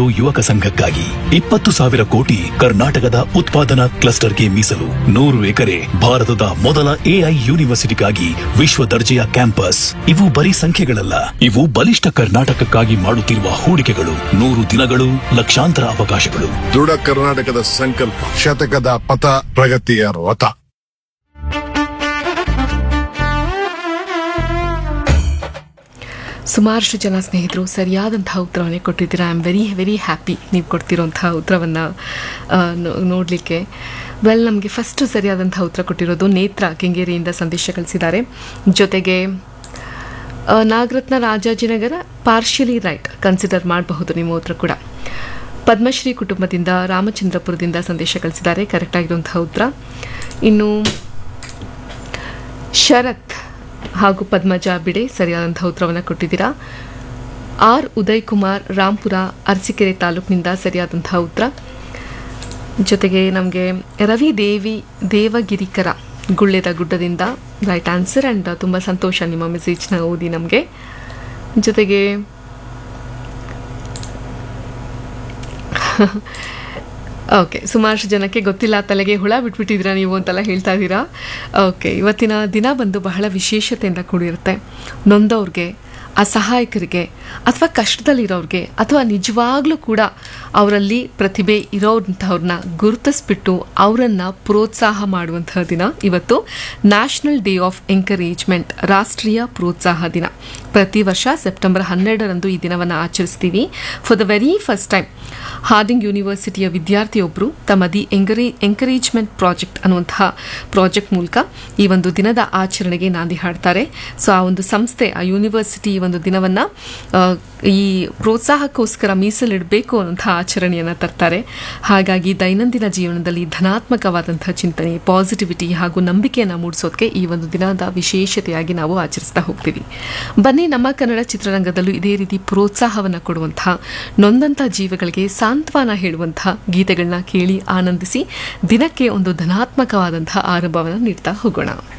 ನೆಹರು ಯುವಕ ಸಂಘಕ್ಕಾಗಿ ಇಪ್ಪತ್ತು ಸಾವಿರ ಕೋಟಿ ಕರ್ನಾಟಕದ ಉತ್ಪಾದನಾ ಕ್ಲಸ್ಟರ್ಗೆ ಮೀಸಲು ನೂರು ಎಕರೆ ಭಾರತದ ಮೊದಲ ಎಐ ಯೂನಿವರ್ಸಿಟಿಗಾಗಿ ವಿಶ್ವ ದರ್ಜೆಯ ಕ್ಯಾಂಪಸ್ ಇವು ಬರೀ ಸಂಖ್ಯೆಗಳಲ್ಲ ಇವು ಬಲಿಷ್ಠ ಕರ್ನಾಟಕಕ್ಕಾಗಿ ಮಾಡುತ್ತಿರುವ ಹೂಡಿಕೆಗಳು ನೂರು ದಿನಗಳು ಲಕ್ಷಾಂತರ ಅವಕಾಶಗಳು ದೃಢ ಕರ್ನಾಟಕದ ಸಂಕಲ್ಪ ಶತಕದ ಪಥ ಪ್ರಗತಿಯ ರಥ ಸುಮಾರಷ್ಟು ಜನ ಸ್ನೇಹಿತರು ಸರಿಯಾದಂತಹ ಉತ್ತರವನ್ನೇ ಕೊಟ್ಟಿದ್ದೀರಾ I am very very happy ನೀವು ಕೊಡ್ತಿರೋಂತಹ ಉತ್ತರವನ್ನು ನೋಡಲಿಕ್ಕೆ ವೆಲ್ ನಮಗೆ ಫಸ್ಟ್ ಸರಿಯಾದಂತಹ ಉತ್ತರ ಕೊಟ್ಟಿರೋದು ನೇತ್ರ ಕೆಂಗೇರಿಯಿಂದ ಸಂದೇಶ ಕಳಿಸಿದ್ದಾರೆ ಜೊತೆಗೆ ಆ, Nagaratna Rajajinagar partially right consider ಮಾಡಬಹುದು ನಿಮ್ಮ ಉತ್ತರ ಕೂಡ ಪದ್ಮಶ್ರೀ ಕುಟುಂಬದಿಂದ ರಾಮಚಂದ್ರಪುರದಿಂದ ಸಂದೇಶ ಕಳಿಸಿದ್ದಾರೆ ಕರೆಕ್ಟ್ ಆಗಿರುವಂತಹ ಉತ್ತರ ಇನ್ನು ಶರತ್ ಹಾಗೂ ಪದ್ಮಜ ಬಿಡೆ ಸರಿಯಾದಂತಹ ಉತ್ತರವನ್ನು ಕೊಟ್ಟಿದ್ದೀರಾ ಆರ್ ಉದಯ್ ಕುಮಾರ್ ರಾಂಪುರ ಅರಸೀಕೆರೆ ತಾಲೂಕಿನಿಂದ ಸರಿಯಾದಂತಹ ಉತ್ತರ ಜೊತೆಗೆ ನಮಗೆ ರವಿ ದೇವಿ ದೇವಗಿರಿಕರ ಗುಳ್ಳೆದ ಗುಡ್ಡದಿಂದ ರೈಟ್ ಆನ್ಸರ್ ಆ್ಯಂಡ್ ತುಂಬ ಸಂತೋಷ ನಿಮ್ಮ ಮೆಸೇಜ್ನ ಓದಿ ನಮಗೆ ಜೊತೆಗೆ ಓಕೆ ಸುಮಾರಷ್ಟು ಜನಕ್ಕೆ ಗೊತ್ತಿಲ್ಲ ತಲೆಗೆ ಹುಳ ಬಿಟ್ಬಿಟ್ಟಿದ್ದೀರಾ ನೀವು ಅಂತೆಲ್ಲ ಹೇಳ್ತಾ ಇದ್ದೀರಾ ಓಕೆ ಇವತ್ತಿನ ದಿನ ಬಂದು ಬಹಳ ವಿಶೇಷತೆಯಿಂದ ಕೂಡಿರುತ್ತೆ ನೊಂದವ್ರಿಗೆ ಅಸಹಾಯಕರಿಗೆ ಅಥವಾ ಕಷ್ಟದಲ್ಲಿರೋರಿಗೆ ಅಥವಾ ನಿಜವಾಗ್ಲೂ ಕೂಡ ಅವರಲ್ಲಿ ಪ್ರತಿಭೆ ಇರೋಂಥವ್ರನ್ನ ಗುರುತಿಸ್ಬಿಟ್ಟು ಅವರನ್ನು ಪ್ರೋತ್ಸಾಹ ಮಾಡುವಂತಹ ದಿನ ಇವತ್ತು ನ್ಯಾಷನಲ್ ಡೇ ಆಫ್ ಎಂಕರೇಜ್ಮೆಂಟ್ ರಾಷ್ಟ್ರೀಯ ಪ್ರೋತ್ಸಾಹ ದಿನ ಪ್ರತಿ ವರ್ಷ ಸೆಪ್ಟೆಂಬರ್ ಹನ್ನೆರಡರಂದು ಈ ದಿನವನ್ನು ಆಚರಿಸ್ತೀವಿ for the very first time Harding ಯೂನಿವರ್ಸಿಟಿಯ ವಿದ್ಯಾರ್ಥಿಯೊಬ್ಬರು ತಮ್ಮ ದಿ ಎಂಕರೇ ಎಂಕರೇಜ್ಮೆಂಟ್ ಪ್ರಾಜೆಕ್ಟ್ ಅನ್ನುವಂತಹ ಪ್ರಾಜೆಕ್ಟ್ ಮೂಲಕ ಈ ಒಂದು ದಿನದ ಆಚರಣೆಗೆ ನಾಂದಿ ಹಾಡ್ತಾರೆ ಸೊ ಆ ಒಂದು ಸಂಸ್ಥೆ ಆ ಯೂನಿವರ್ಸಿಟಿ ಈ ಒಂದು ದಿನವನ್ನು ಈ ಪ್ರೋತ್ಸಾಹಕ್ಕೋಸ್ಕರ ಮೀಸಲಿಡಬೇಕು ಅನ್ನುವಂಥ ಆಚರಣೆಯನ್ನು ತರ್ತಾರೆ ಹಾಗಾಗಿ ದೈನಂದಿನ ಜೀವನದಲ್ಲಿ ಧನಾತ್ಮಕವಾದಂತಹ ಚಿಂತನೆ ಪಾಸಿಟಿವಿಟಿ ಹಾಗೂ ನಂಬಿಕೆಯನ್ನು ಮೂಡಿಸೋದಕ್ಕೆ ಈ ಒಂದು ದಿನದ ವಿಶೇಷತೆಯಾಗಿ ನಾವು ಆಚರಿಸ್ತಾ ಹೋಗ್ತೀವಿ ಬನ್ನಿ ನಮ್ಮ ಕನ್ನಡ ಚಿತ್ರರಂಗದಲ್ಲೂ ಇದೇ ರೀತಿ ಪ್ರೋತ್ಸಾಹವನ್ನು ಕೊಡುವಂತಹ ನೊಂದಂಥ ಜೀವಗಳಿಗೆ ಸಾಂತ್ವನ ಹೇಳುವಂತಹ ಗೀತೆಗಳನ್ನ ಕೇಳಿ ಆನಂದಿಸಿ ದಿನಕ್ಕೆ ಒಂದು ಧನಾತ್ಮಕವಾದಂತಹ ಆರಂಭವನ್ನು ನೀಡ್ತಾ ಹೋಗೋಣ